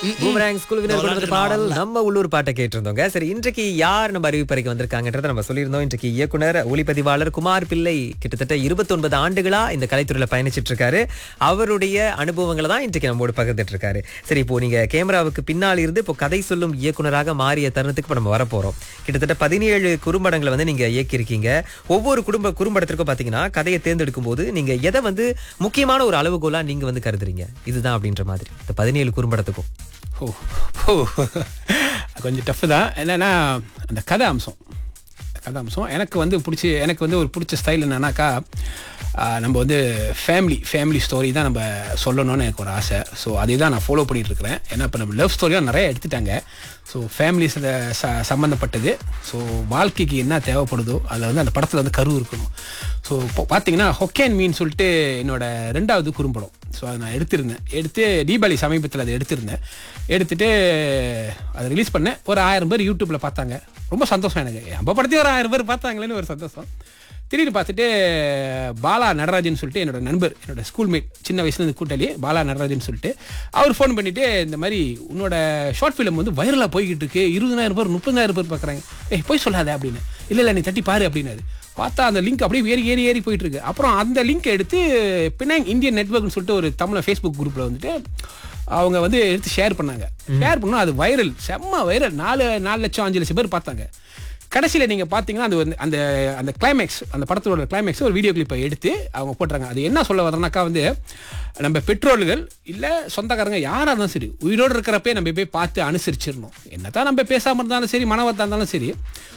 boomerang ஸ்கூலுக்கு கொண்டு பாடல் நம்ம உள்ளூர் பாட்டை கேட்டிருந்தோங்க சரி இன்றைக்கு யார் நம்ம அறிவிப்பறைக்கு வந்திருக்காங்கன்றதை நம்ம சொல்லியிருந்தோம் இன்றைக்கு இயக்குனர் ஒளிப்பதிவாளர் குமார் பிள்ளை கிட்டத்தட்ட 29 ஆண்டுகளா இந்த கலைத்துறையில பயணிச்சிட்டு இருக்காரு அவருடைய அனுபவங்களை தான் இன்றைக்கு நம்மோடு பகிர்ந்துட்டு இருக்காரு சரி இப்போ நீங்க கேமராவுக்கு பின்னால் இருந்து இப்போ கதை சொல்லும் இயக்குனராக மாறிய தருணத்துக்கு இப்போ நம்ம வரப்போறோம் கிட்டத்தட்ட பதினேழு குறும்படங்களை வந்து நீங்க இயக்கியிருக்கீங்க ஒவ்வொரு குடும்ப குறும்படத்திற்கும் பாத்தீங்கன்னா கதையை தேர்ந்தெடுக்கும் போது நீங்க எதை வந்து முக்கியமான ஒரு அளவுகோலா நீங்க வந்து கருதுறீங்க இதுதான் அப்படின்ற மாதிரி இந்த பதினேழு குறும்படத்துக்கும் ஓ ஓ கொஞ்சம் டஃப் தான் என்னன்னா அந்த கதை அம்சம் கதை அம்சம் எனக்கு வந்து பிடிச்சி எனக்கு வந்து ஒரு பிடிச்ச ஸ்டைல் என்னன்னாக்கா ஆஹ், நம்ம வந்து ஃபேமிலி ஃபேமிலி ஸ்டோரி தான் நம்ம சொல்லணும்னு எனக்கு ஒரு ஆசை ஸோ அதை தான் நான் ஃபாலோ பண்ணிட்டு இருக்கிறேன் ஏன்னா இப்போ நம்ம லவ் ஸ்டோரியாக நிறைய எடுத்துட்டாங்க ஸோ ஃபேமிலி ச சம்மந்தப்பட்டது ஸோ வாழ்க்கைக்கு என்ன தேவைப்படுதோ அதில் வந்து அந்த படத்தில் வந்து கரு இருக்கணும் ஸோ இப்போ பார்த்தீங்கன்னா ஹொக்கேன் மீன் சொல்லிட்டு என்னோட ரெண்டாவது குறும்படம் ஸோ அதை நான் எடுத்திருந்தேன் எடுத்து தீபாவளி சமீபத்தில் அதை எடுத்திருந்தேன் எடுத்துட்டு அதை ரிலீஸ் பண்ணேன் ஒரு ஆயிரம் பேர் யூடியூப்பில் பார்த்தாங்க ரொம்ப சந்தோஷம் எனக்கு நம்ம படத்தையும் ஒரு ஆயிரம் பேர் பார்த்தாங்களேன்னு ஒரு சந்தோஷம் திடீர்னு பார்த்துட்டு பாலா நடராஜன் சொல்லிட்டு என்னோட நண்பர் என்னோட ஸ்கூல்மேட் சின்ன வயசுலேருந்து கூட்டாளி பாலா நடராஜன் சொல்லிட்டு அவர் ஃபோன் பண்ணிட்டு இந்த மாதிரி உன்னோட ஷார்ட் ஃபிலிம் வந்து வைரலாக போய்கிட்டு இருக்கு இருபதாயிரம் பேர் முப்பதாயிரம் பேர் பார்க்குறாங்க ஏய் போய் சொல்லாத அப்படின்னு இல்லை இல்லை நீ தட்டி பாரு அப்படின்னாரு பார்த்தா அந்த லிங்க் அப்படியே ஏறி ஏறி ஏறி போயிட்டு இருக்கு அப்புறம் அந்த லிங்க் எடுத்து பின்னாங் இந்தியன் நெட்ஒர்க்னு சொல்லிட்டு ஒரு தமிழ் ஃபேஸ்புக் குரூப்பில் வந்துட்டு அவங்க வந்து எடுத்து ஷேர் பண்ணாங்க ஷேர் பண்ணோம் அது வைரல் செம்ம வைரல் நாலு நாலு லட்சம் அஞ்சு லட்சம் பேர் பார்த்தாங்க கடைசியில் நீங்கள் பார்த்தீங்கன்னா அது வந்து அந்த அந்த கிளைமேக்ஸ் அந்த படத்தோட கிளைமேக்ஸ் ஒரு வீடியோ கிளிப்பை எடுத்து அவங்க போட்டுறாங்க அது என்ன சொல்ல வரனாக்கா வந்து நம்ம பெற்றோர்கள் இல்லை சொந்தக்காரங்க யாராக இருந்தாலும் சரி உயிரோடு இருக்கிறப்பே நம்ம போய் பார்த்து அனுசரிச்சிடணும் என்னதான் நம்ம பேசாமல் இருந்தாலும் சரி மனவத்தாக இருந்தாலும் சரி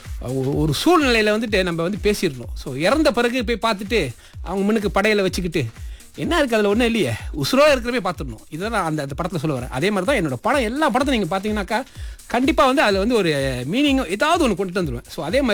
ஒ- ஒரு சூழ்நிலையில் வந்துட்டு நம்ம வந்து பேசிடணும் ஸோ இறந்த பிறகு போய் பார்த்துட்டு அவங்க முன்னுக்கு படையில வச்சுக்கிட்டு என்ன இருக்குது அதில் ஒன்றும் இல்லையே உசுரோ இருக்கிறப்பே பார்த்துடணும் இதுதான் நான் அந்த அந்த படத்தில் சொல்ல வரேன் அதே மாதிரி தான் என்னோட படம் எல்லா படத்தையும் நீங்கள் பார்த்தீங்கன்னாக்கா கண்டிப்பாக வந்து அதில் வந்து ஒரு மீனிங் ஏதாவது ஒன்று கொண்டுட்டு வந்துடுவேன் ஸோ அதே மாதிரி